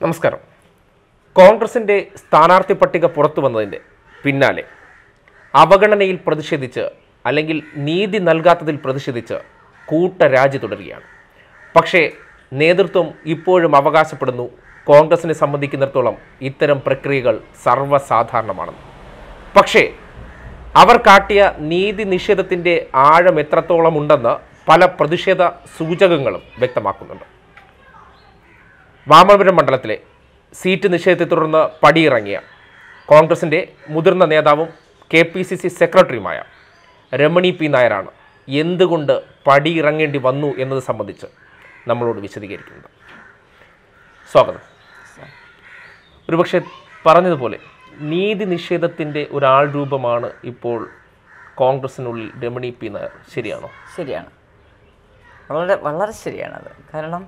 നമസ്കാരം കോൺഗ്രസിന്റെ സ്ഥാനാർത്ഥി പട്ടിക പുറത്തു വന്നതിൻ്റെ പിന്നാലെ അവഗണനയിൽ പ്രതിഷേധിച്ച് അല്ലെങ്കിൽ നീതി നൽകാത്തതിൽ പ്രതിഷേധിച്ച് കൂട്ടരാജി തുടരുകയാണ് പക്ഷേ നേതൃത്വം ഇപ്പോഴും അവകാശപ്പെടുന്നു കോൺഗ്രസിനെ സംബന്ധിക്കുന്നിടത്തോളം ഇത്തരം പ്രക്രിയകൾ സർവ്വസാധാരണമാണെന്ന് പക്ഷേ അവർ കാട്ടിയ നീതി നിഷേധത്തിൻ്റെ ആഴം എത്രത്തോളം ഉണ്ടെന്ന് പല പ്രതിഷേധ സൂചകങ്ങളും വ്യക്തമാക്കുന്നുണ്ട് വാമപുരം മണ്ഡലത്തിലെ സീറ്റ് നിഷേധത്തെ തുടർന്ന് പടിയിറങ്ങിയ കോൺഗ്രസിൻ്റെ മുതിർന്ന നേതാവും കെ പി സി സി സെക്രട്ടറിയുമായ രമണി പി നായരാണ് എന്തുകൊണ്ട് പടിയിറങ്ങേണ്ടി വന്നു എന്നത് സംബന്ധിച്ച് നമ്മളോട് വിശദീകരിക്കുന്നത് സ്വാഗതം ഒരുപക്ഷെ പറഞ്ഞതുപോലെ നീതി നിഷേധത്തിൻ്റെ ഒരാൾ രൂപമാണ് ഇപ്പോൾ കോൺഗ്രസിനുള്ളിൽ രമണി പി നായർ ശരിയാണോ ശരിയാണ് വളരെ വളരെ ശരിയാണത് കാരണം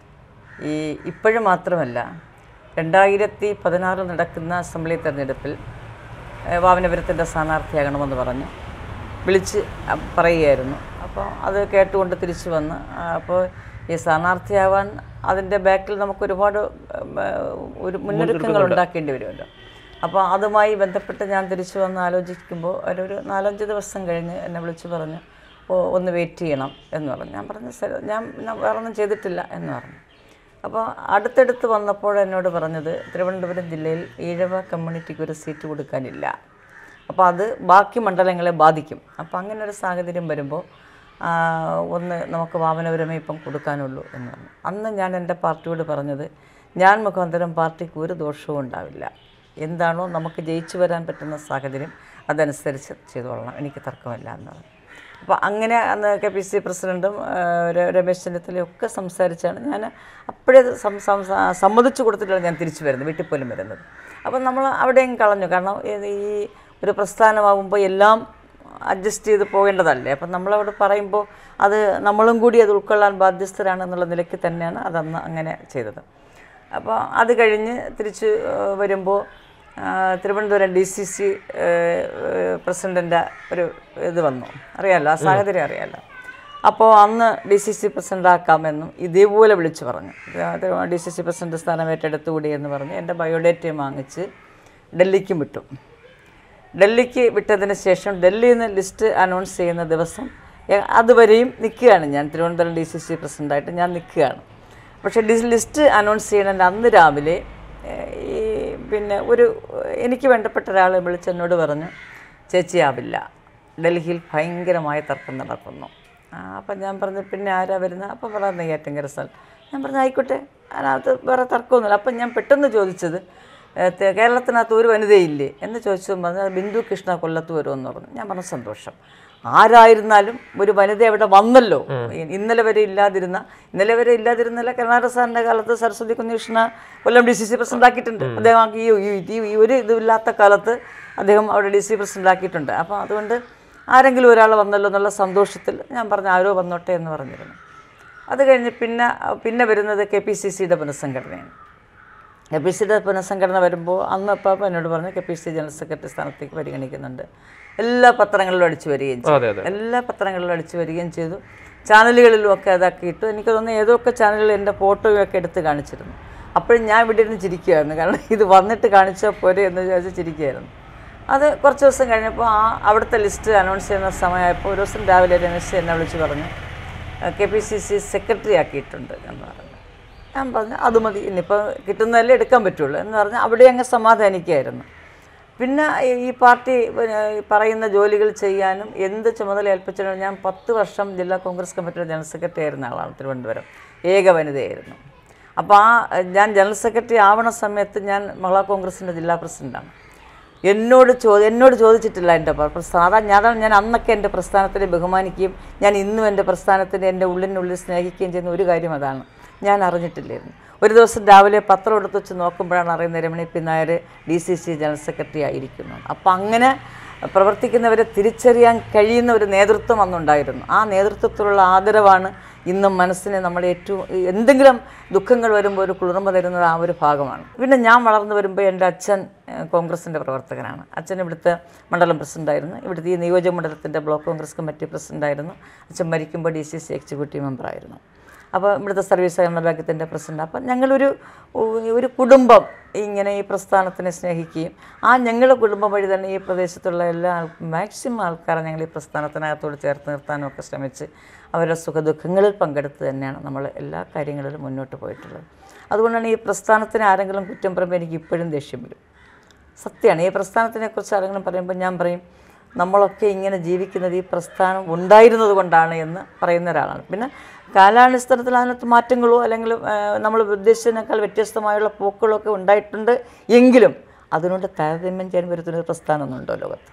ഈ ഇപ്പോഴും മാത്രമല്ല രണ്ടായിരത്തി പതിനാറിൽ നടക്കുന്ന അസംബ്ലി തെരഞ്ഞെടുപ്പിൽ ഏഹ്, വാമനപുരത്തിൻ്റെ സ്ഥാനാർത്ഥിയാകണമെന്ന് പറഞ്ഞു വിളിച്ച് അ- പറയുകയായിരുന്നു അപ്പോൾ അത് കേട്ടുകൊണ്ട് തിരിച്ചു വന്ന് ആ, അപ്പോൾ ഈ സ്ഥാനാർത്ഥിയാവാൻ അതിൻ്റെ ബാക്കിൽ നമുക്ക് ഒരുപാട് ഉം, ഏഹ്, ഒരു മുന്നൊരുക്കങ്ങൾ ഉണ്ടാക്കേണ്ടി വരുമല്ലോ അപ്പോൾ അതുമായി ബന്ധപ്പെട്ട് ഞാൻ തിരിച്ചു വന്ന് ആലോചിക്കുമ്പോൾ ഒരു നാലഞ്ച് ദിവസം കഴിഞ്ഞ് എന്നെ വിളിച്ച് പറഞ്ഞു ഓ ഒന്ന് വെയിറ്റ് ചെയ്യണം എന്ന് പറഞ്ഞു ഞാൻ പറഞ്ഞു "ശരി, ഞാൻ ഞാൻ വേറെ ഒന്നും ചെയ്തിട്ടില്ല എന്ന് പറഞ്ഞു അപ്പോൾ അടുത്തടുത്ത് വന്നപ്പോൾ എന്നോട് പറഞ്ഞത് തിരുവനന്തപുരം ജില്ലയിൽ ഈഴവ കമ്മ്യൂണിറ്റിക്ക് ഒരു സീറ്റ് കൊടുക്കാനില്ല അപ്പോൾ അത് ബാക്കി മണ്ഡലങ്ങളെ ബാധിക്കും അപ്പോൾ അങ്ങനെ ഒരു സാഹചര്യം വരുമ്പോൾ ആ, ഒന്ന് നമുക്ക് വാമനപുരമേ ഇപ്പം കൊടുക്കാനുള്ളൂ എന്ന് പറഞ്ഞു അന്ന് ഞാൻ എൻ്റെ പാർട്ടിയോട് പറഞ്ഞത് ഞാൻ മുഖാന്തരം പാർട്ടിക്ക് ഒരു ദോഷവും ഉണ്ടാവില്ല എന്താണോ നമുക്ക് ജയിച്ചു വരാൻ പറ്റുന്ന സാഹചര്യം അതനുസരിച്ച് ചെയ്തോളണം എനിക്ക് തർക്കമില്ല എന്ന് പറഞ്ഞു അപ്പോൾ അങ്ങനെ അന്ന് കെ പി സി പ്രസിഡൻറ്റും ആ, ര- രമേശ് ചെന്നിത്തലയും ഒക്കെ സംസാരിച്ചാണ് ഞാൻ അപ്പോഴേ സം- സം- സമ്മതിച്ചു കൊടുത്തിട്ടാണ് ഞാൻ തിരിച്ചു വരുന്നത് വീട്ടിൽ പോലും വരുന്നത് അപ്പം നമ്മൾ അവിടെയും കളഞ്ഞു കാരണം ഇത് ഈ ഒരു പ്രസ്ഥാനമാകുമ്പോൾ എല്ലാം അഡ്ജസ്റ്റ് ചെയ്ത് പോകേണ്ടതല്ലേ അപ്പം നമ്മളവിടെ പറയുമ്പോൾ അത് നമ്മളും കൂടി അത് ഉൾക്കൊള്ളാൻ ബാധ്യസ്ഥരാണെന്നുള്ള നിലയ്ക്ക് തന്നെയാണ് അതന്ന് അങ്ങനെ ചെയ്തത് അപ്പോൾ അത് കഴിഞ്ഞ് തിരിച്ച് വരുമ്പോൾ തിരുവനന്തപുരം ഡി സി സി പ്രസിഡൻറ്റിൻ്റെ ഒരു ഇത് വന്നു അറിയാമല്ലോ ആ സാഹചര്യം അറിയാമല്ലോ അപ്പോൾ അന്ന് ഡി സി സി പ്രസിഡൻ്റ് ആക്കാമെന്നും ഇതേപോലെ വിളിച്ചു പറഞ്ഞു ഡി സി സി പ്രസിഡന്റ് സ്ഥാനം ഏറ്റെടുത്തുകൂടി എന്ന് പറഞ്ഞ് എൻ്റെ ബയോഡേറ്റയും വാങ്ങിച്ച് ഡൽഹിക്കും വിട്ടു ഡൽഹിക്ക് വിട്ടതിന് ശേഷം ഡൽഹിയിൽ നിന്ന് ലിസ്റ്റ് അനൗൺസ് ചെയ്യുന്ന ദിവസം എ- അതുവരെയും നിൽക്കുകയാണ് ഞാൻ തിരുവനന്തപുരം ഡി സി സി പ്രസിഡൻ്റായിട്ട് ഞാൻ നിൽക്കുകയാണ് പക്ഷേ ഡി ലിസ്റ്റ് അനൗൺസ് ചെയ്യുന്നതിൻ്റെ അന്ന് രാവിലെ ഏഹ്, ഈ പിന്നെ ഒരു എനിക്ക് വേണ്ടപ്പെട്ട ഒരാൾ വിളിച്ച് എന്നോട് പറഞ്ഞു ചേച്ചി ആവില്ല ഡൽഹിയിൽ ഭയങ്കരമായ തർക്കം നടക്കുന്നു ആ, അപ്പം ഞാൻ പറഞ്ഞു പിന്നെ ആരാ വരുന്നത് അപ്പം പറയാം നെയ്യാറ്റിങ്കര സ്ഥലം ഞാൻ പറഞ്ഞു ആയിക്കോട്ടെ അതിനകത്ത് വേറെ തർക്കമൊന്നുമില്ല അപ്പം ഞാൻ പെട്ടെന്ന് ചോദിച്ചത് ഏഹ്, തെ- കേരളത്തിനകത്ത് ഒരു വനിതയില്ലേ എന്ന് ചോദിച്ചപ്പോൾ പറഞ്ഞു "അത് ബിന്ദു കൃഷ്ണ കൊല്ലത്ത് വരുമെന്ന് പറഞ്ഞു ഞാൻ പറഞ്ഞു സന്തോഷം ആരായിരുന്നാലും ഒരു വനിത അവിടെ വന്നല്ലോ ഇ- ഇന്നലെ വരെ ഇല്ലാതിരുന്ന ഇന്നലെ വരെ ഇല്ലാതിരുന്നല്ല കരുണാകര സാറിൻ്റെ കാലത്ത് Saraswathi Kunjakrishna Kollam D C C president ആക്കിയിട്ടുണ്ട് അദ്ദേഹം ആ ഈ ഈ- ഈ- ഈ ഒരു ഇതുമില്ലാത്ത കാലത്ത് അദ്ദേഹം അവിടെ ഡി സി പ്രസിഡന്റ് ആക്കിയിട്ടുണ്ട് അപ്പോൾ അതുകൊണ്ട് ആരെങ്കിലും ഒരാൾ വന്നല്ലോ എന്നുള്ള സന്തോഷത്തിൽ ഞാൻ പറഞ്ഞു ആരോ വന്നോട്ടെ എന്ന് പറഞ്ഞിരുന്നു അത് കഴിഞ്ഞ് പിന്നെ പിന്നെ വരുന്നത് കെ പി സി സിയുടെ പുനഃസംഘടനയാണ് കെ പി സിയുടെ പുനഃസംഘടന വരുമ്പോൾ അന്ന് അപ്പം എന്നോട് പറഞ്ഞു K P C general secretary സ്ഥാനത്തേക്ക് പരിഗണിക്കുന്നുണ്ട് എല്ലാ പത്രങ്ങളിലും അടിച്ചു വരികയും ചെയ്തു അതെ അതെ എല്ലാ പത്രങ്ങളിലും അടിച്ചു വരികയും ചെയ്തു ചാനലുകളിലും ഒക്കെ അതൊക്കെ ഇട്ടു എനിക്ക് തോന്നുന്നു ഏതൊക്കെ ചാനലുകൾ എൻ്റെ ഫോട്ടോയും ഒക്കെ എടുത്ത് കാണിച്ചിരുന്നു അപ്പോഴും ഞാൻ ഇവിടെ ഇരുന്ന് ചിരിക്കുമായിരുന്നു കാരണം ഇത് വന്നിട്ട് കാണിച്ചാൽ പോരെ എന്ന് വിചാരിച്ച് ചിരിക്കുമായിരുന്നു അത് കുറച്ച് ദിവസം കഴിഞ്ഞപ്പോൾ ആ അവിടുത്തെ ലിസ്റ്റ് അനൗൺസ് ചെയ്യുന്ന സമയമായപ്പോൾ ഒരു ദിവസം രാവിലെ രമേശ് എന്നെ വിളിച്ച് പറഞ്ഞു K P C C secretary ആക്കിയിട്ടുണ്ട് എന്ന് പറഞ്ഞു ഞാൻ പറഞ്ഞു അത് മതി ഇനിയിപ്പോൾ കിട്ടുന്നതല്ലേ എടുക്കാൻ പറ്റുള്ളൂ എന്ന് പറഞ്ഞ് അവിടെ അങ്ങ് സമാധാനിക്കായിരുന്നു പിന്നെ ഈ- ഈ പാർട്ടി പിന്നെ ഈ പറയുന്ന ജോലികൾ ചെയ്യാനും എന്ത് ചുമതല ഏൽപ്പിച്ചാലും ഞാൻ പത്ത് വർഷം ജില്ലാ കോൺഗ്രസ് കമ്മിറ്റിയുടെ ജനറൽ സെക്രട്ടറി ആയിരുന്ന ആളാണ് തിരുവനന്തപുരം ഏക വനിതയായിരുന്നു അപ്പോൾ ആ ഞാൻ ജനറൽ സെക്രട്ടറി ആവണ സമയത്ത് ഞാൻ മഹിളാ കോൺഗ്രസിൻ്റെ ജില്ലാ പ്രസിഡൻ്റാണ് എന്നോട് ചോദി എന്നോട് ചോദിച്ചിട്ടില്ല എൻ്റെ പ- സാധാരണ ഞാൻ ഞാൻ അന്നൊക്കെ എൻ്റെ പ്രസ്ഥാനത്തിനെ ബഹുമാനിക്കുകയും ഞാൻ ഇന്നും എൻ്റെ പ്രസ്ഥാനത്തിൻ്റെ എൻ്റെ ഉള്ളിനുള്ളിൽ സ്നേഹിക്കുകയും ചെയ്യുന്ന ഒരു കാര്യം അതാണ് ഞാൻ അറിഞ്ഞിട്ടില്ലായിരുന്നു ഒരു ദിവസം രാവിലെ പത്രം എടുത്ത് വെച്ച് നോക്കുമ്പോഴാണ് അറിയുന്നത് Ramani P Nair D C C general secretary ആയിരിക്കുന്നു അപ്പം അങ്ങനെ പ്രവർത്തിക്കുന്നവരെ തിരിച്ചറിയാൻ കഴിയുന്ന ഒരു നേതൃത്വം അന്നുണ്ടായിരുന്നു ആ നേതൃത്വത്തിലുള്ള ആദരവാണ് ഇന്നും മനസ്സിനെ നമ്മളെ ഏറ്റവും എന്തെങ്കിലും ദുഃഖങ്ങൾ വരുമ്പോൾ ഒരു കുളിർമ തരുന്നത് ആ ഒരു ഭാഗമാണ് പിന്നെ ഞാൻ വളർന്നു വരുമ്പോൾ എൻ്റെ അച്ഛൻ ഏഹ്, കോൺഗ്രസിൻ്റെ പ്രവർത്തകനാണ് അച്ഛൻ ഇവിടുത്തെ മണ്ഡലം പ്രസിഡൻ്റായിരുന്നു ഇവിടുത്തെ ഈ നിയോജക മണ്ഡലത്തിൻ്റെ ബ്ലോക്ക് കോൺഗ്രസ് കമ്മിറ്റി പ്രസിഡൻ്റായിരുന്നു അച്ഛൻ മരിക്കുമ്പോൾ ഡി സി സി എക്സിക്യൂട്ടീവ് മെമ്പറായിരുന്നു അപ്പോൾ ഇവിടുത്തെ സർവീസ് സഹകരണ ബാങ്കത്തിൻ്റെ പ്രസിഡന്റ് അപ്പം ഞങ്ങളൊരു ഒരു കുടുംബം ഇങ്ങനെ ഈ പ്രസ്ഥാനത്തിനെ സ്നേഹിക്കുകയും ആ ഞങ്ങളുടെ കുടുംബം വഴി തന്നെ ഈ പ്രദേശത്തുള്ള എല്ലാ ആൾ മാക്സിമം ആൾക്കാരെ ഞങ്ങൾ ഈ പ്രസ്ഥാനത്തിനകത്തോട് ചേർത്ത് നിർത്താനും ഒക്കെ ശ്രമിച്ച് അവരുടെ സുഖദുഃഖങ്ങളിൽ പങ്കെടുത്ത് തന്നെയാണ് നമ്മൾ എല്ലാ കാര്യങ്ങളിലും മുന്നോട്ട് പോയിട്ടുള്ളത് അതുകൊണ്ടാണ് ഈ പ്രസ്ഥാനത്തിന് ആരെങ്കിലും കുറ്റം പറയുമ്പോൾ എനിക്ക് ഇപ്പോഴും ദേഷ്യം വരും സത്യമാണ് ഈ പ്രസ്ഥാനത്തിനെക്കുറിച്ച് ആരെങ്കിലും പറയുമ്പോൾ ഞാൻ പറയും നമ്മളൊക്കെ ഇങ്ങനെ ജീവിക്കുന്നത് ഈ പ്രസ്ഥാനം ഉണ്ടായിരുന്നത് കൊണ്ടാണ് എന്ന് പറയുന്ന ഒരാളാണ് പിന്നെ കാലാടിസ്ഥാനത്തിൽ അതിനകത്ത് മാറ്റങ്ങളോ അല്ലെങ്കിൽ നമ്മൾ ഉദ്ദേശിച്ചതിനേക്കാൾ വ്യത്യസ്തമായുള്ള പോക്കുകളോ ഒക്കെ ഉണ്ടായിട്ടുണ്ട് എങ്കിലും അതിനോട് താരതമ്യം ചെയ്യാൻ വരുത്തുന്ന ഒരു പ്രസ്ഥാനമൊന്നുണ്ടോ ലോകത്ത്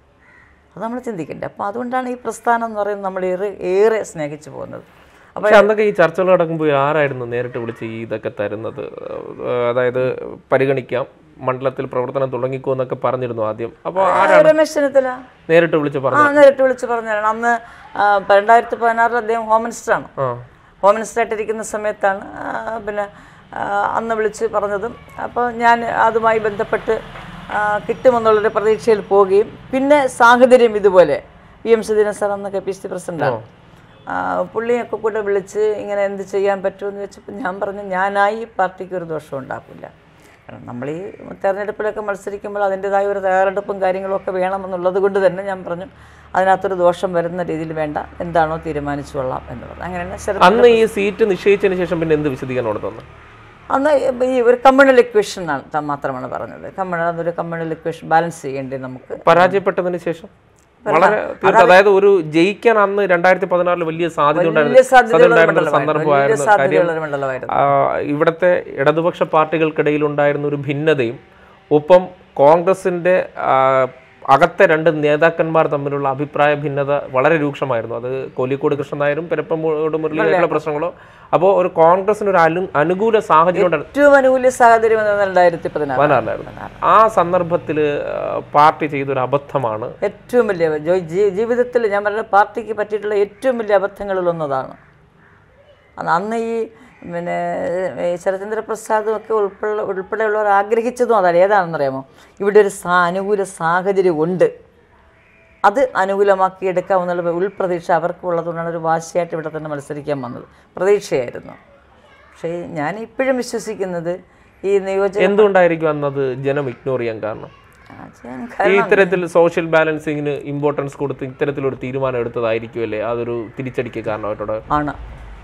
അത് നമ്മൾ ചിന്തിക്കണ്ടേ അപ്പോൾ അതുകൊണ്ടാണ് ഈ പ്രസ്ഥാനം എന്ന് പറയുന്നത് നമ്മൾ ഏറെ ഏറെ സ്നേഹിച്ചു പോകുന്നത് അപ്പോൾ പക്ഷെ അന്നൊക്കെ ഈ ചർച്ചകൾ നടക്കുമ്പോൾ ആരായിരുന്നു നേരിട്ട് വിളിച്ച് ഈ ഇതൊക്കെ തരുന്നത് ഏഹ് അതായത് പരിഗണിക്കാം മണ്ഡലത്തിൽ പ്രവർത്തനം തുടങ്ങിക്കോ എന്നൊക്കെ പറഞ്ഞിരുന്നു ആദ്യം അപ്പോൾ ആരാണ് രമേശ് ചെന്നിത്തല നേരിട്ട് വിളിച്ച് ആ പറഞ്ഞു നേരിട്ട് വിളിച്ച് പറഞ്ഞതാണ് അന്ന് ആ, രണ്ടായിരത്തി പതിനാറിൽ അദ്ദേഹം ഹോം മിനിസ്റ്ററാണ് ആ ഹോം മിനിസ്റ്ററായിട്ടിരിക്കുന്ന സമയത്താണ് ആ, പിന്നെ ആ, അന്ന് വിളിച്ച് പറഞ്ഞതും അപ്പോൾ ഞാൻ അതുമായി ബന്ധപ്പെട്ട് ആ, കിട്ടുമെന്നുള്ളൊരു പ്രതീക്ഷയിൽ പോവുകയും പിന്നെ സാഹചര്യം ഇതുപോലെ പി എം സുധീരൻ സാർ അന്ന് കെ പി സി പ്രസിഡന്റാണ് ആ, പുള്ളിയൊക്കെ കൂടെ വിളിച്ച് ഇങ്ങനെ എന്ത് ചെയ്യാൻ പറ്റുമെന്ന് വെച്ചപ്പോൾ ഞാൻ പറഞ്ഞു ഞാനായി ഈ പാർട്ടിക്ക് ഒരു ദോഷവും ഉണ്ടാക്കില്ല കാരണം നമ്മൾ ഈ തെരഞ്ഞെടുപ്പിലൊക്കെ മത്സരിക്കുമ്പോൾ അതിൻ്റെതായ ഒരു തയ്യാറെടുപ്പും കാര്യങ്ങളും ഒക്കെ വേണമെന്നുള്ളത് കൊണ്ട് തന്നെ ഞാൻ പറഞ്ഞു അതിനകത്തൊരു ദോഷം വരുന്ന രീതിയിൽ വേണ്ട എന്താണോ തീരുമാനിച്ചു കൊള്ളാം എന്ന് പറഞ്ഞു അങ്ങനെയാണ് ശരത് അന്ന് ഈ സീറ്റ് നിശ്ചയിച്ചതിന് ശേഷം പിന്നെ എന്ത് വിശദീകരണം തന്നു അന്ന് ഈ ഒരു കമ്മ്യൂണൽ ഇക്വേഷൻ ആണ് ത- മാത്രമാണ് പറഞ്ഞത് കമ്മ്യൂണൽ അതൊരു കമ്മ്യൂണൽ ഇക്വേഷൻ ബാലൻസ് ചെയ്യേണ്ടി നമുക്ക് പരാജയപ്പെട്ടതിന് ശേഷം വളരെ തീർത്തും അതായത് ഒരു ജയിക്കാൻ അന്ന് രണ്ടായിരത്തി പതിനാറിൽ വലിയ സാധ്യത വലിയ ഉണ്ടായിരുന്ന സാധ്യതയുള്ള ഉണ്ടായിരുന്ന ഒരു മണ്ഡലമായിരുന്നു വലിയ സന്ദർഭമായിരുന്നു കാര്യം സാധ്യതയുള്ള ഒരു മണ്ഡലമായിരുന്നു ആ, ഇവിടുത്തെ ഇടതുപക്ഷ പാർട്ടികൾക്കിടയിൽ ഉണ്ടായിരുന്ന ഒരു ഭിന്നതയും ഒപ്പം കോൺഗ്രസിന്റെ ആ, അകത്തെ രണ്ട് നേതാക്കന്മാർ തമ്മിലുള്ള അഭിപ്രായ ഭിന്നത വളരെ രൂക്ഷമായിരുന്നു അത് കോലിക്കോട് കൃഷ്ണനായരും പെരപ്പമ്പോട് മുരളിയായിട്ടുള്ള പ്രശ്നങ്ങളോ അപ്പോൾ ഒരു കോൺഗ്രസിന് ഒരു അനു അനുകൂല സാഹചര്യം ഉണ്ടായിരുന്നു ഏറ്റവും അനുകൂല സാഹചര്യം എന്ന് രണ്ടായിരത്തി പതിനാറ് പതിനാറിലായിരുന്നു ആ സന്ദർഭത്തിൽ പാർട്ടി ചെയ്തൊരു അബദ്ധമാണ് ഏറ്റവും വലിയ ജോ- ജീ- ജീവിതത്തിൽ ഞാൻ പറഞ്ഞ പാർട്ടിക്ക് പറ്റിയിട്ടുള്ള ഏറ്റവും വലിയ അബദ്ധങ്ങളിലൊന്നതാണ് അത് അന്ന് ഈ പിന്നെ ഈ ശരചന്ദ്ര പ്രസാദും ഒക്കെ ഉൾപ്പെടെ ഉൾപ്പെടെയുള്ളവർ ആഗ്രഹിച്ചതും അതാണ് ഏതാണെന്നറിയാമോ ഇവിടെ ഒരു സാ അനുകൂല സാഹചര്യം ഉണ്ട് അത് അനുകൂലമാക്കി എടുക്കാമെന്നുള്ള ഉൾപ്രതീക്ഷ അവർക്കുള്ളതുകൊണ്ടാണ് ഒരു വാശിയായിട്ട് ഇവിടെ തന്നെ മത്സരിക്കാൻ വന്നത് പ്രതീക്ഷയായിരുന്നു പക്ഷേ ഞാൻ ഇപ്പോഴും വിശ്വസിക്കുന്നത് ഈ നിയോജക എന്തുകൊണ്ടായിരിക്കും അന്നത് ജനം ഇഗ്നോർ ചെയ്യാൻ കാരണം ആ, ചെയ്യാൻ ഈ ഇത്തരത്തിൽ സോഷ്യൽ ബാലൻസിങ്ങിന് ഇമ്പോർട്ടൻസ് കൊടുത്ത് ഇത്തരത്തിലൊരു തീരുമാനം എടുത്തതായിരിക്കുമല്ലേ അതൊരു തിരിച്ചടിക്ക് കാരണമായിട്ടോടെ ആണ്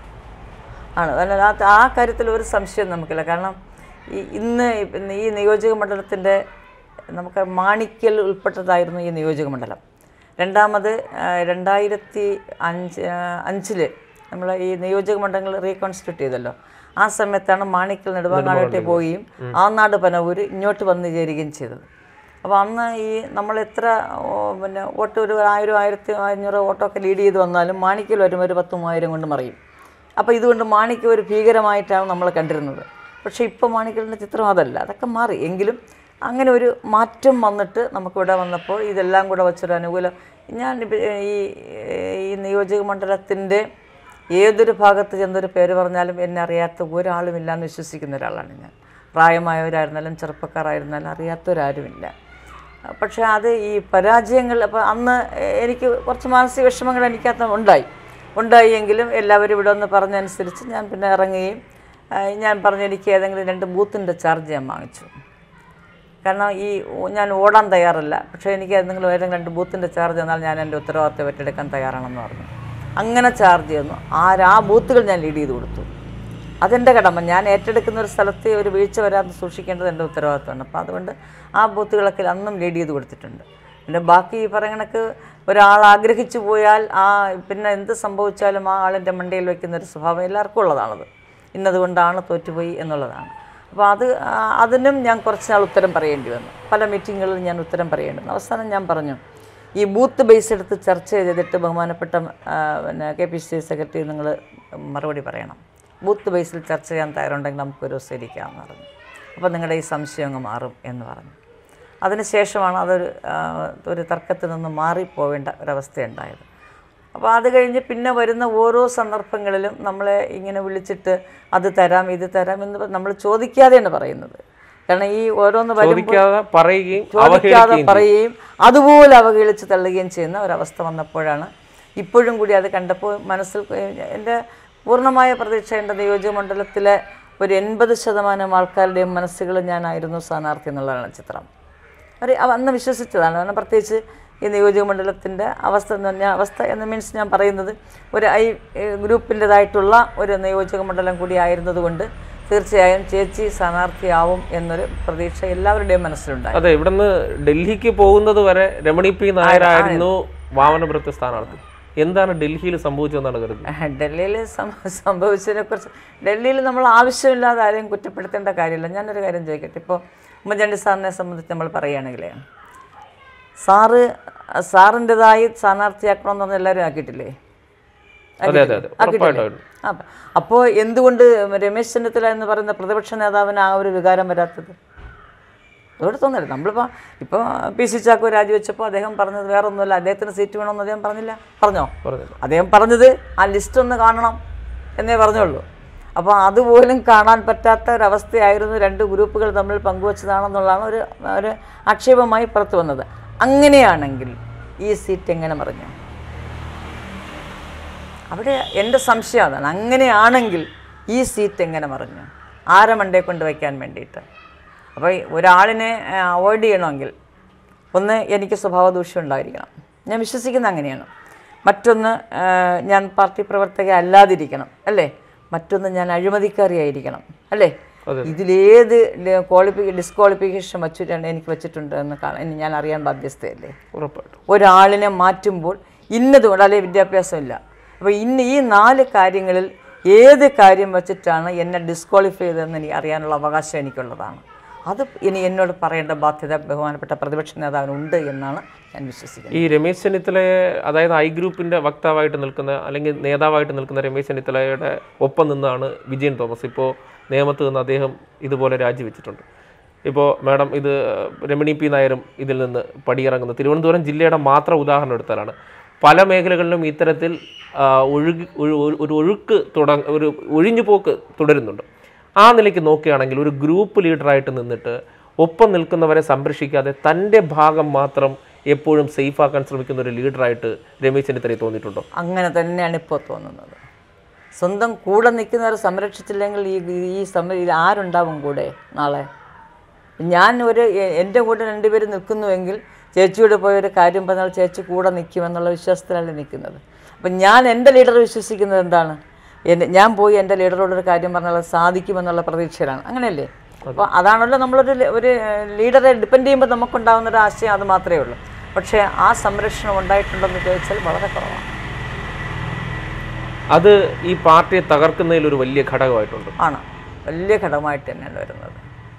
ആണ് അല്ല ആ ആ കാര്യത്തിൽ ഒരു സംശയം നമുക്കില്ല കാരണം ഈ ഇന്ന് ഇന്ന് ഈ നിയോജക മണ്ഡലത്തിൻ്റെ നമുക്ക് മാണിക്കൽ ഉൾപ്പെട്ടതായിരുന്നു ഈ നിയോജക മണ്ഡലം രണ്ടാമത് ആ, രണ്ടായിരത്തി അഞ്ച് അഞ്ചിൽ നമ്മൾ ഈ നിയോജക മണ്ഡലങ്ങൾ റീകോൺസ്റ്റിറ്റ്യൂട്ട് ചെയ്തല്ലോ ആ സമയത്താണ് മാണിക്കൽ നെടുവാങ്ങാടോട്ട് പോവുകയും ആ നാട് പനവൂര് ഇങ്ങോട്ട് വന്നു ചേരുകയും ചെയ്തത് അപ്പോൾ അന്ന് ഈ നമ്മൾ എത്ര ഓ, പിന്നെ വോട്ട് ഒരു ആയിരം ആയിരത്തി അഞ്ഞൂറ് വോട്ടൊക്കെ ലീഡ് ചെയ്ത് വന്നാലും മാണിക്കൽ വരുമ്പോൾ ഒരു പത്ത് മൂവായിരം കൊണ്ട് മറിയും അപ്പോൾ ഇതുകൊണ്ട് മാണിക്യം ഒരു ഭീകരമായിട്ടാണ് നമ്മൾ കണ്ടിരുന്നത് പക്ഷേ ഇപ്പോൾ മാണിക്കലിൻ്റെ ചിത്രം അതല്ല അതൊക്കെ മാറി എങ്കിലും അങ്ങനെ ഒരു മാറ്റം വന്നിട്ട് നമുക്കിവിടെ വന്നപ്പോൾ ഇതെല്ലാം കൂടെ വച്ചൊരു അനുകൂലം ഞാൻ ഇപ്പ- ഈ ഈ നിയോജക മണ്ഡലത്തിൻ്റെ ഏതൊരു ഭാഗത്ത് ചെന്നൊരു പേര് പറഞ്ഞാലും എന്നെ അറിയാത്ത ഒരാളുമില്ല എന്ന് വിശ്വസിക്കുന്ന ഒരാളാണ് ഞാൻ പ്രായമായവരായിരുന്നാലും ചെറുപ്പക്കാരായിരുന്നാലും അറിയാത്തവരാരുമില്ല പക്ഷേ അത് ഈ പരാജയങ്ങൾ അപ്പോൾ അന്ന് എനിക്ക് കുറച്ച് മാനസിക വിഷമങ്ങൾ എനിക്കകത്ത് ഉണ്ടായി ഉണ്ടായി എങ്കിലും എല്ലാവരും ഇവിടെ ഒന്ന് പറഞ്ഞതനുസരിച്ച് ഞാൻ പിന്നെ ഇറങ്ങുകയും ആ, ഞാൻ പറഞ്ഞു എനിക്ക് ഏതെങ്കിലും രണ്ട് ബൂത്തിൻ്റെ ചാർജ് ഞാൻ വാങ്ങിച്ചു കാരണം ഈ ഓ- ഞാൻ ഓടാൻ തയ്യാറല്ല പക്ഷേ എനിക്ക് ഏതെങ്കിലും ഏതെങ്കിലും രണ്ട് ബൂത്തിൻ്റെ ചാർജ് തന്നാൽ ഞാൻ എൻ്റെ ഉത്തരവാദിത്തം ഏറ്റെടുക്കാൻ തയ്യാറാണെന്ന് പറഞ്ഞു അങ്ങനെ ചാർജ് തന്നു ആ ആ ബൂത്തുകൾ ഞാൻ ലീഡ് ചെയ്ത് കൊടുത്തു അതെൻ്റെ കടമ ഞാൻ ഏറ്റെടുക്കുന്ന ഒരു സ്ഥലത്ത് ഒരു വീഴ്ച വരാതെ സൂക്ഷിക്കേണ്ടത് എൻ്റെ ഉത്തരവാദിത്തമാണ് അപ്പോൾ അതുകൊണ്ട് ആ ബൂത്തുകളൊക്കെ അന്നും ലീഡ് ചെയ്ത് കൊടുത്തിട്ടുണ്ട് പിന്നെ ബാക്കി ഈ പറയുന്ന കണക്ക് ഒരാൾ ആഗ്രഹിച്ചു പോയാൽ ആ പിന്നെ എന്ത് സംഭവിച്ചാലും ആ ആളിൻ്റെ മണ്ടയിൽ വയ്ക്കുന്ന ഒരു സ്വഭാവം എല്ലാവർക്കും ഉള്ളതാണത് ഇന്നതുകൊണ്ടാണ് തോറ്റുപോയി എന്നുള്ളതാണ് അപ്പോൾ അത് ആ, അതിനും ഞാൻ കുറച്ച് നാൾ ഉത്തരം പറയേണ്ടി വന്നു പല മീറ്റിങ്ങുകളിലും ഞാൻ ഉത്തരം പറയേണ്ടി വന്നു അവസാനം ഞാൻ പറഞ്ഞു ഈ ബൂത്ത് ബേസ് എടുത്ത് ചർച്ച ചെയ്തിട്ട് ബഹുമാനപ്പെട്ട ആ, പിന്നെ കെ പി സി സെക്രട്ടറി നിങ്ങൾ മറുപടി പറയണം ബൂത്ത് ബേസിൽ ചർച്ച ചെയ്യാൻ തയ്യാറുണ്ടെങ്കിൽ നമുക്കൊരു ദിവസം ഇരിക്കാമെന്ന് പറഞ്ഞു അപ്പോൾ നിങ്ങളുടെ ഈ സംശയം അങ്ങ് മാറും എന്ന് പറഞ്ഞു അതിനുശേഷമാണ് അതൊരു ആ, ഒരു തർക്കത്തിൽ നിന്ന് മാറിപ്പോവേണ്ട ഒരവസ്ഥയുണ്ടായത് അപ്പോൾ അത് കഴിഞ്ഞ് പിന്നെ വരുന്ന ഓരോ സന്ദർഭങ്ങളിലും നമ്മളെ ഇങ്ങനെ വിളിച്ചിട്ട് അത് തരാം ഇത് തരാം എന്ന് നമ്മൾ ചോദിക്കാതെയാണ് പറയുന്നത് കാരണം ഈ ഓരോന്ന് വരുമ്പോൾ ചോദിക്കാതെ പറയുകയും ചോദിക്കാതെ അവഹേളിക്കുകയും പറയുകയും അതുപോലെ അവഹേളിച്ച് തള്ളുകയും ചെയ്യുന്ന ഒരവസ്ഥ വന്നപ്പോഴാണ് ഇപ്പോഴും കൂടി അത് കണ്ടപ്പോൾ മനസ്സിൽ എൻ്റെ പൂർണ്ണമായ പ്രതീക്ഷ എൻ്റെ നിയോജക മണ്ഡലത്തിലെ ഒരു എൺപത് ശതമാനം ആൾക്കാരുടെയും മനസ്സുകളിൽ ഞാനായിരുന്നു സ്ഥാനാർത്ഥി എന്നുള്ളതാണ് ചിത്രം ഒരു അവ- അന്ന് വിശ്വസിച്ചതാണ് കാരണം പ്രത്യേകിച്ച് ഈ നിയോജക മണ്ഡലത്തിൻ്റെ അവസ്ഥ എന്ന് പറഞ്ഞാൽ അവസ്ഥ എന്ന് മീൻസ് ഞാൻ പറയുന്നത് ഒരു ഐ ഗ്രൂപ്പിൻ്റെതായിട്ടുള്ള ഒരു നിയോജക മണ്ഡലം കൂടി ആയിരുന്നതുകൊണ്ട് തീർച്ചയായും ചേച്ചി സ്ഥാനാർത്ഥിയാവും എന്നൊരു പ്രതീക്ഷ എല്ലാവരുടെയും മനസ്സിലുണ്ടായി അതെ ഇവിടുന്ന് ഡൽഹിക്ക് പോകുന്നത് വരെ രമണി പി നായരായിരുന്നു വാമനപുരത്തെ സ്ഥാനാർത്ഥി എന്താണ് ഡൽഹിയിൽ സംഭവിച്ചതെന്നാണ് കരുതുന്നത് ഡൽഹിയിൽ സംഭവിച്ചതിനെ കുറിച്ച് ഡൽഹിയിൽ നമ്മൾ ആവശ്യമില്ലാതെ ആരെയും കുറ്റപ്പെടുത്തേണ്ട കാര്യമില്ല ഞാനൊരു കാര്യം ചോദിക്കട്ടെ ഇപ്പോൾ ഉമ്മൻചാണ്ടി സാറിനെ സംബന്ധിച്ച് നമ്മൾ പറയുകയാണെങ്കിൽ സാറ് സാറിൻ്റെതായി സ്ഥാനാർത്ഥിയാക്കണമെന്ന് പറഞ്ഞ് എല്ലാവരും ആക്കിയിട്ടില്ലേ അതെ അതെ അതെ ഉറപ്പായിട്ടും അപ്പോൾ എന്തുകൊണ്ട് രമേശ് ചെന്നിത്തല എന്ന് പറയുന്ന പ്രതിപക്ഷ നേതാവിന് ആ ഒരു വികാരം വരാത്തത് അതോടെ തോന്നരുത് നമ്മളിപ്പോൾ ഇപ്പോൾ പി സി ചാക്കോ രാജിവെച്ചപ്പോൾ അദ്ദേഹം പറഞ്ഞത് വേറെ ഒന്നുമില്ല അദ്ദേഹത്തിന് സീറ്റ് വേണമെന്ന് അദ്ദേഹം പറഞ്ഞില്ല പറഞ്ഞോ പറഞ്ഞില്ല അദ്ദേഹം പറഞ്ഞത് ആ ലിസ്റ്റ് ഒന്ന് കാണണം എന്നേ പറഞ്ഞുള്ളൂ അപ്പോൾ അതുപോലും കാണാൻ പറ്റാത്ത ഒരവസ്ഥയായിരുന്നു രണ്ട് ഗ്രൂപ്പുകൾ തമ്മിൽ പങ്കുവച്ചതാണെന്നുള്ളതാണ് ഒരു ഒരു ആക്ഷേപമായി പുറത്തു വന്നത് അങ്ങനെയാണെങ്കിൽ ഈ സീറ്റ് എങ്ങനെ മറിഞ്ഞു അവിടെ എൻ്റെ സംശയം അതാണ് അങ്ങനെയാണെങ്കിൽ ഈ സീറ്റ് എങ്ങനെ മറിഞ്ഞു ആരെ മണ്ടേ കൊണ്ട് വയ്ക്കാൻ വേണ്ടിയിട്ട് അപ്പോൾ ഈ ഒരാളിനെ അവോയ്ഡ് ചെയ്യണമെങ്കിൽ ഒന്ന് എനിക്ക് സ്വഭാവ ദൂഷ്യം ഉണ്ടായിരിക്കണം ഞാൻ വിശ്വസിക്കുന്ന അങ്ങനെയാണ് മറ്റൊന്ന് ആ, ഞാൻ പാർട്ടി പ്രവർത്തക അല്ലാതിരിക്കണം അല്ലേ മറ്റൊന്ന് ഞാൻ അഴിമതിക്കാരിയായിരിക്കണം അല്ലേ അതെ. ഇതിലേത് ക്വാളിഫി ഡിസ്ക്വാളിഫിക്കേഷൻ വച്ചിട്ടുണ്ട് എനിക്ക് വെച്ചിട്ടുണ്ട് എന്ന് കാണാൻ ഇനി ഞാൻ അറിയാൻ ബാധ്യസ്ഥയല്ലേ ഉറപ്പായിട്ടും ഒരാളിനെ മാറ്റുമ്പോൾ ഇന്നതുകൊണ്ട് അല്ലെങ്കിൽ വിദ്യാഭ്യാസമില്ല അപ്പോൾ ഇന്ന് ഈ നാല് കാര്യങ്ങളിൽ ഏത് കാര്യം വെച്ചിട്ടാണ് എന്നെ ഡിസ്ക്വാളിഫൈ ചെയ്തതെന്ന് എനിക്ക് അറിയാനുള്ള അവകാശം എനിക്കുള്ളതാണ് അത് ഇനി എന്നോട് പറയേണ്ട ബാധ്യത ബഹുമാനപ്പെട്ട പ്രതിപക്ഷ നേതാവിനുണ്ട് എന്നാണ് ഞാൻ വിശ്വസിക്കുന്നത് ഈ രമേശ് ചെന്നിത്തലയെ അതായത് ഐ ഗ്രൂപ്പിന്റെ വക്താവായിട്ട് നിൽക്കുന്ന അല്ലെങ്കിൽ നേതാവായിട്ട് നിൽക്കുന്ന രമേശ് ചെന്നിത്തലയുടെ ഒപ്പം നിന്നാണ് വിജയൻ തോമസ് ഇപ്പോൾ നിയമത്ത് നിന്ന് അദ്ദേഹം ഇതുപോലെ രാജിവെച്ചിട്ടുണ്ട് ഇപ്പോൾ മാഡം ഇത് രമണി പി നായരും ഇതിൽ നിന്ന് പടിയിറങ്ങുന്നു തിരുവനന്തപുരം ജില്ലയുടെ മാത്രം ഉദാഹരണം എടുത്താലാണ് പല മേഖലകളിലും ഇത്തരത്തിൽ ആ, ഒഴുകി ഒഴു- ഒരു- ഒരു ഒഴുക്ക് തുടങ്ങ ഒരു ഒഴിഞ്ഞുപോക്ക് തുടരുന്നുണ്ട് ആ നിലയ്ക്ക് നോക്കുകയാണെങ്കിൽ ഒരു ഗ്രൂപ്പ് ലീഡറായിട്ട് നിന്നിട്ട് ഒപ്പം നിൽക്കുന്നവരെ സംരക്ഷിക്കാതെ തൻ്റെ ഭാഗം മാത്രം എപ്പോഴും സേഫാക്കാൻ ശ്രമിക്കുന്ന ഒരു ലീഡറായിട്ട് രമേശ് ചെന്നിത്തലയെ തോന്നിയിട്ടുണ്ടോ അങ്ങനെ തന്നെയാണ് ഇപ്പോൾ തോന്നുന്നത് സ്വന്തം കൂടെ നിൽക്കുന്നവരെ സംരക്ഷിച്ചില്ലെങ്കിൽ ഈ ഈ സമ ഇത് ആരുണ്ടാവും കൂടെ നാളെ ഞാൻ ഒരു എ- എൻ്റെ കൂടെ രണ്ടുപേരും നിൽക്കുന്നുവെങ്കിൽ ചേച്ചിയോട് പോയ ഒരു കാര്യം പറഞ്ഞാൽ ചേച്ചി കൂടെ നിൽക്കുമെന്നുള്ള വിശ്വാസത്തിലല്ല നിൽക്കുന്നത് അപ്പം ഞാൻ എൻ്റെ ലീഡർ വിശ്വസിക്കുന്നത് എന്താണ് എൻ്റെ ഞാൻ പോയി എൻ്റെ ലീഡറോടൊരു കാര്യം പറഞ്ഞാൽ അത് സാധിക്കുമെന്നുള്ള പ്രതീക്ഷയിലാണ് അങ്ങനെയല്ലേ അപ്പോൾ അതാണല്ലോ നമ്മളൊരു ല- ഒരു ലീഡറെ ഡിപ്പെൻഡ് ചെയ്യുമ്പോൾ നമുക്കുണ്ടാകുന്ന ഒരു ആശയം അത് മാത്രമേ ഉള്ളൂ പക്ഷേ ആ സംരക്ഷണം ഉണ്ടായിട്ടുണ്ടെന്ന് ചോദിച്ചാൽ വളരെ കുറവാണ് അത് ഈ പാർട്ടിയെ തകർക്കുന്നതിൽ ഒരു വലിയ ഘടകമായിട്ടുണ്ട് ആണ് വലിയ ഘടകമായിട്ട് തന്നെയാണ് വരുന്നത്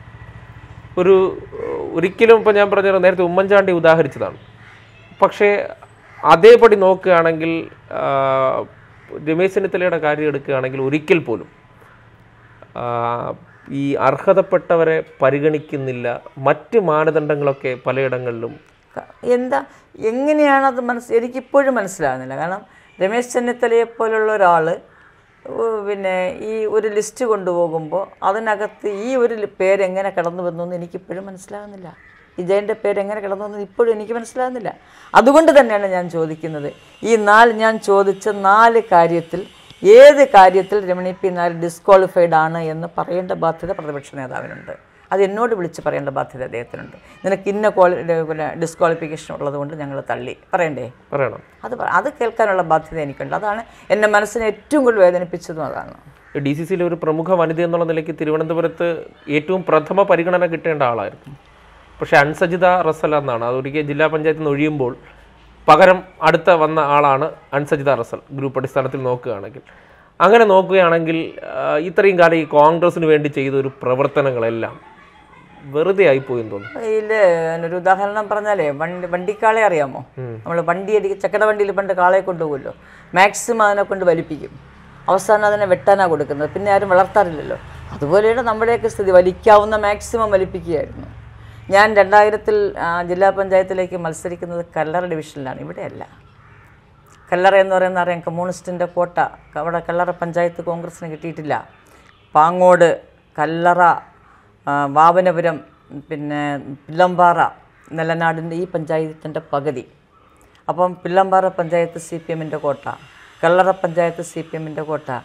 ഒരു ഒരിക്കലും ഇപ്പം ഞാൻ പറഞ്ഞ നേരത്തെ ഉമ്മൻചാണ്ടി ഉദാഹരിച്ചതാണ് പക്ഷേ അതേപടി നോക്കുകയാണെങ്കിൽ ആ, രമേശ് ചെന്നിത്തലയുടെ കാര്യം എടുക്കുകയാണെങ്കിൽ ഒരിക്കൽ പോലും ആ, ഈ അർഹതപ്പെട്ടവരെ പരിഗണിക്കുന്നില്ല മറ്റ് മാനദണ്ഡങ്ങളൊക്കെ പലയിടങ്ങളിലും ക- എന്താ എങ്ങനെയാണത് മനസ്സ് എനിക്കിപ്പോഴും മനസ്സിലാകുന്നില്ല കാരണം രമേശ് ചെന്നിത്തലയെ പോലുള്ള ഒരാൾ പിന്നെ ഈ ഒരു ലിസ്റ്റ് കൊണ്ടുപോകുമ്പോൾ അതിനകത്ത് ഈ ഒരു ലി- പേര് എങ്ങനെ കടന്നു വന്നു എന്ന് എനിക്കിപ്പോഴും മനസ്സിലാകുന്നില്ല വിജയൻ്റെ പേര് എങ്ങനെ കടന്നു വന്നു ഇപ്പോഴും എനിക്ക് മനസ്സിലാകുന്നില്ല അതുകൊണ്ട് തന്നെയാണ് ഞാൻ ചോദിക്കുന്നത് ഈ നാല് ഞാൻ ചോദിച്ച നാല് കാര്യത്തിൽ ഏത് കാര്യത്തിൽ രമണി പി നായർ ഡിസ്ക്വാളിഫൈഡ് ആണ് എന്ന് പറയേണ്ട ബാധ്യത പ്രതിപക്ഷ നേതാവിനുണ്ട് അത് എന്നോട് വിളിച്ച് പറയേണ്ട ബാധ്യത അദ്ദേഹത്തിനുണ്ട് നിനക്ക് ഇന്ന ക്വാളി പിന്നെ ഡിസ്ക്വാളിഫിക്കേഷൻ ഉള്ളത് കൊണ്ട് ഞങ്ങൾ തള്ളി പറയണ്ടേ പറയണം അത് പറ- അത് കേൾക്കാനുള്ള ബാധ്യത എനിക്കുണ്ട് അതാണ് എൻ്റെ മനസ്സിനെ ഏറ്റവും കൂടുതൽ വേദനിപ്പിച്ചതും അതാണ് ഡി സി സിയിലെ ഒരു പ്രമുഖ വനിത എന്നുള്ള നിലയ്ക്ക് തിരുവനന്തപുരത്ത് ഏറ്റവും പ്രഥമ പരിഗണന കിട്ടേണ്ട ആളായിരുന്നു പക്ഷേ അൻസജിത റസൽ എന്നാണ് അതൊരിക്കൽ ജില്ലാ പഞ്ചായത്തിൽ നിന്ന് ഒഴിയുമ്പോൾ പകരം അടുത്ത വന്ന ആളാണ് അൻസജിത റസൽ ഗ്രൂപ്പ് അടിസ്ഥാനത്തിൽ നോക്കുകയാണെങ്കിൽ അങ്ങനെ നോക്കുകയാണെങ്കിൽ ആ, ഇത്രയും കാലം ഈ കോൺഗ്രസിന് വേണ്ടി ചെയ്ത ഒരു പ്രവർത്തനങ്ങളെല്ലാം വെറുതെ ആയിപ്പോയി എന്ന് തോന്നുന്നു ഇതിൽ ഒരു ഉദാഹരണം പറഞ്ഞാലേ വണ്ടി വണ്ടിക്കാളെ അറിയാമോ നമ്മൾ വണ്ടി അടി ചക്കട വണ്ടിയിൽ പണ്ട് കാളയെ കൊണ്ടുപോകുമല്ലോ മാക്സിമം അതിനെ കൊണ്ട് വലിപ്പിക്കും അവസാനം അതിനെ വെട്ടാനാണ് കൊടുക്കുന്നത് പിന്നെ ആരും വളർത്താറില്ലല്ലോ അതുപോലെയാണ് നമ്മുടെയൊക്കെ സ്ഥിതി വലിക്കാവുന്ന മാക്സിമം വലിപ്പിക്കുകയായിരുന്നു ഞാൻ രണ്ടായിരത്തിൽ ആ, ജില്ലാ പഞ്ചായത്തിലേക്ക് മത്സരിക്കുന്നത് കല്ലറ ഡിവിഷനിലാണ് ഇവിടെയല്ല കല്ലറ എന്ന് പറയുന്ന അറിയാം കമ്മ്യൂണിസ്റ്റിൻ്റെ കോട്ട അവിടെ കല്ലറ പഞ്ചായത്ത് കോൺഗ്രസ്സിന് കിട്ടിയിട്ടില്ല പാങ്ങോട് കല്ലറ ആ, വാവനപുരം പിന്നെ പില്ലമ്പാറ നെല്ലനാടിൻ്റെ ഈ പഞ്ചായത്തിൻ്റെ പകുതി അപ്പം പില്ലമ്പാറ പഞ്ചായത്ത് സി പി എമ്മിൻ്റെ കോട്ട കല്ലറ പഞ്ചായത്ത് സി പി എമ്മിൻ്റെ കോട്ട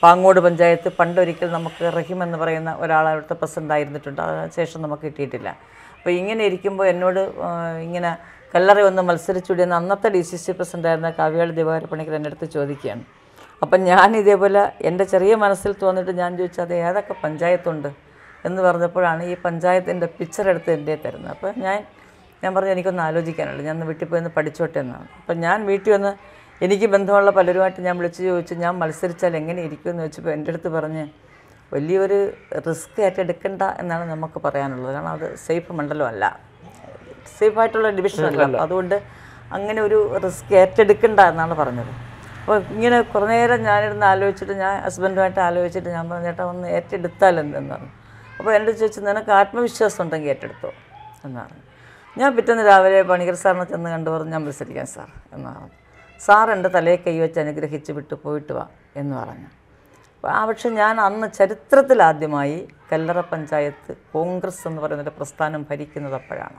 പാങ്ങോട് പഞ്ചായത്ത് പണ്ടൊരിക്കൽ നമുക്ക് റഹീം എന്ന് പറയുന്ന ഒരാൾ അവിടുത്തെ പ്രസിഡന്റ് ആയിരുന്നിട്ടുണ്ട് അതിനുശേഷം നമുക്ക് കിട്ടിയിട്ടില്ല അപ്പോൾ ഇങ്ങനെ ഇരിക്കുമ്പോൾ എന്നോട് ആ, ഇങ്ങനെ കല്ലറ ഒന്ന് മത്സരിച്ചുകൂടി എന്ന് അന്നത്തെ ഡി സി സി പ്രസിഡൻ്റായിരുന്ന കാവ്യാളി ദിവാകര പണിക്കർ എൻ്റെ അടുത്ത് ചോദിക്കുകയാണ് അപ്പം ഞാൻ ഇതേപോലെ എൻ്റെ ചെറിയ മനസ്സിൽ തോന്നിയിട്ട് ഞാൻ ചോദിച്ചു അത് ഏതൊക്കെ പഞ്ചായത്തുണ്ട് എന്ന് പറഞ്ഞപ്പോഴാണ് ഈ പഞ്ചായത്തിൻ്റെ പിക്ചർ എടുത്ത് എൻ്റെ തരുന്നത് അപ്പോൾ ഞാൻ ഞാൻ പറഞ്ഞു എനിക്കൊന്ന് ആലോചിക്കാനുള്ളൂ ഞാൻ ഒന്ന് വീട്ടിൽ പോയി ഒന്ന് പഠിച്ചോട്ടെ എന്നാണ് അപ്പം ഞാൻ വീട്ടിൽ വന്ന് എനിക്ക് ബന്ധമുള്ള പലരുമായിട്ട് ഞാൻ വിളിച്ച് ചോദിച്ചു ഞാൻ മത്സരിച്ചാൽ എങ്ങനെ ഇരിക്കുമെന്ന് ചോദിച്ചപ്പോൾ എൻ്റെ അടുത്ത് പറഞ്ഞ് വലിയൊരു റിസ്ക് ഏറ്റെടുക്കണ്ട എന്നാണ് നമുക്ക് പറയാനുള്ളത് കാരണം അത് സേഫ് മണ്ഡലമല്ല സേഫായിട്ടുള്ള ഡിവിഷൻ അല്ല അപ്പോൾ അതുകൊണ്ട് അങ്ങനെ ഒരു റിസ്ക് ഏറ്റെടുക്കണ്ട എന്നാണ് പറഞ്ഞത് അപ്പോൾ ഇങ്ങനെ കുറേ നേരം ഞാനിരുന്ന് ആലോചിച്ചിട്ട് ഞാൻ ഹസ്ബൻഡുമായിട്ട് ആലോചിച്ചിട്ട് ഞാൻ പറഞ്ഞു ചേട്ടാ ഒന്ന് ഏറ്റെടുത്താൽ എന്തെന്ന് പറഞ്ഞു അപ്പോൾ എൻ്റെ ചോദിച്ചു നിനക്ക് ആത്മവിശ്വാസം ഉണ്ടെങ്കിൽ ഏറ്റെടുത്തോ എന്ന് പറഞ്ഞു ഞാൻ പിറ്റേന്ന് രാവിലെ പണിക്കർ സാറിനെ ചെന്ന് കണ്ടു പറഞ്ഞു ഞാൻ മത്സരിക്കാം സാർ എന്ന് പറഞ്ഞു സാർ എൻ്റെ തലയെ കൈവച്ച് അനുഗ്രഹിച്ച് വിട്ടു പോയിട്ട് വാ എന്ന് പറഞ്ഞു അപ്പോൾ ആ പക്ഷെ ഞാൻ അന്ന് ചരിത്രത്തിലാദ്യമായി കല്ലറ പഞ്ചായത്ത് കോൺഗ്രസ് എന്ന് പറയുന്ന ഒരു പ്രസ്ഥാനം ഭരിക്കുന്നത് അപ്പോഴാണ്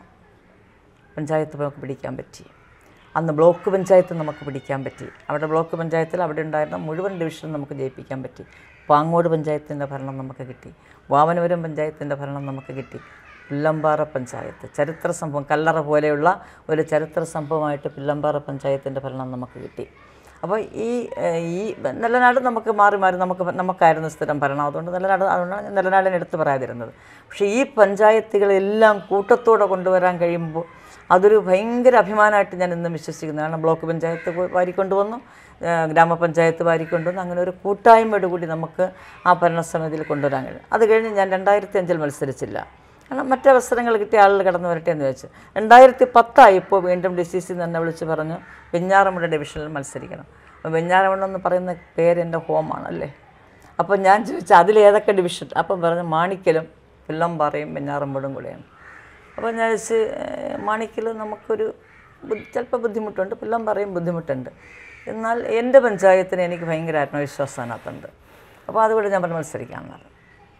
പഞ്ചായത്ത് നമുക്ക് പിടിക്കാൻ പറ്റി അന്ന് ബ്ലോക്ക് പഞ്ചായത്ത് നമുക്ക് പിടിക്കാൻ പറ്റി അവിടെ ബ്ലോക്ക് പഞ്ചായത്തിൽ അവിടെ ഉണ്ടായിരുന്ന മുഴുവൻ ഡിവിഷനും നമുക്ക് ജയിപ്പിക്കാൻ പറ്റി പാങ്ങോട് പഞ്ചായത്തിൻ്റെ ഭരണം നമുക്ക് കിട്ടി വാമനപുരം പഞ്ചായത്തിൻ്റെ ഭരണം നമുക്ക് കിട്ടി പില്ലമ്പാറ പഞ്ചായത്ത് ചരിത്ര സംഭവം കല്ലറ പോലെയുള്ള ഒരു ചരിത്ര സംഭവമായിട്ട് പില്ലമ്പാറ പഞ്ചായത്തിൻ്റെ ഭരണം നമുക്ക് കിട്ടി അപ്പോൾ ഈ ഏഹ്, ഈ നെല്ലനാട് നമുക്ക് മാറി മാറി നമുക്ക് നമുക്കായിരുന്നു സ്ഥിരം ഭരണം അതുകൊണ്ട് നെല്ലനാട് അതുകൊണ്ടാണ് ഞാൻ നെല്ലനാടിനെ എടുത്ത് പറയാതിരുന്നത് പക്ഷേ ഈ പഞ്ചായത്തുകളെല്ലാം കൂട്ടത്തോടെ കൊണ്ടുവരാൻ കഴിയുമ്പോൾ അതൊരു ഭയങ്കര അഭിമാനമായിട്ട് ഞാൻ ഇന്നും വിശ്വസിക്കുന്നു കാരണം ബ്ലോക്ക് പഞ്ചായത്ത് പോയി വാരിക്കൊണ്ടുവന്നു ഏഹ്, ഗ്രാമപഞ്ചായത്ത് വാരിക്കൊണ്ടുവന്നു അങ്ങനെ ഒരു കൂട്ടായ്മയോട് കൂടി നമുക്ക് ആ ഭരണസമിതിയിൽ കൊണ്ടുവരാൻ കഴിയും അത് കഴിഞ്ഞ് ഞാൻ രണ്ടായിരത്തി അഞ്ചിൽ മത്സരിച്ചില്ല കാരണം മറ്റവസരങ്ങൾ കിട്ടിയ ആളുകൾ കടന്നു വരട്ടെ എന്ന് വെച്ച് രണ്ടായിരത്തി പത്തായപ്പോൾ വീണ്ടും ഡി സി സി തന്നെ വിളിച്ച് പറഞ്ഞു വെഞ്ഞാറമുട ഡിവിഷനിൽ മത്സരിക്കണം അപ്പോൾ വെഞ്ഞാറമുട എന്ന് പറയുന്ന പേര് എൻ്റെ ഹോമാണ് അല്ലേ അപ്പോൾ ഞാൻ ചോദിച്ചു അതിലേതൊക്കെ ഡിവിഷൻ അപ്പം പറഞ്ഞു മാണിക്കലും പിള്ളംപാറയും വെഞ്ഞാറമ്പുടും കൂടെയാണ് അപ്പോൾ ഞാൻ ചോദിച്ച് ഏഹ്, മാണിക്കൽ നമുക്കൊരു ബുദ്ധി- ചിലപ്പോൾ ബുദ്ധിമുട്ടുണ്ട് പിള്ളംപാറയും ബുദ്ധിമുട്ടുണ്ട് എന്നാൽ എൻ്റെ പഞ്ചായത്തിന് എനിക്ക് ഭയങ്കര ആത്മവിശ്വാസം അതിനകത്തുണ്ട് അപ്പോൾ അതുകൊണ്ട് ഞാൻ പറഞ്ഞു മത്സരിക്കാമെന്ന് പറഞ്ഞു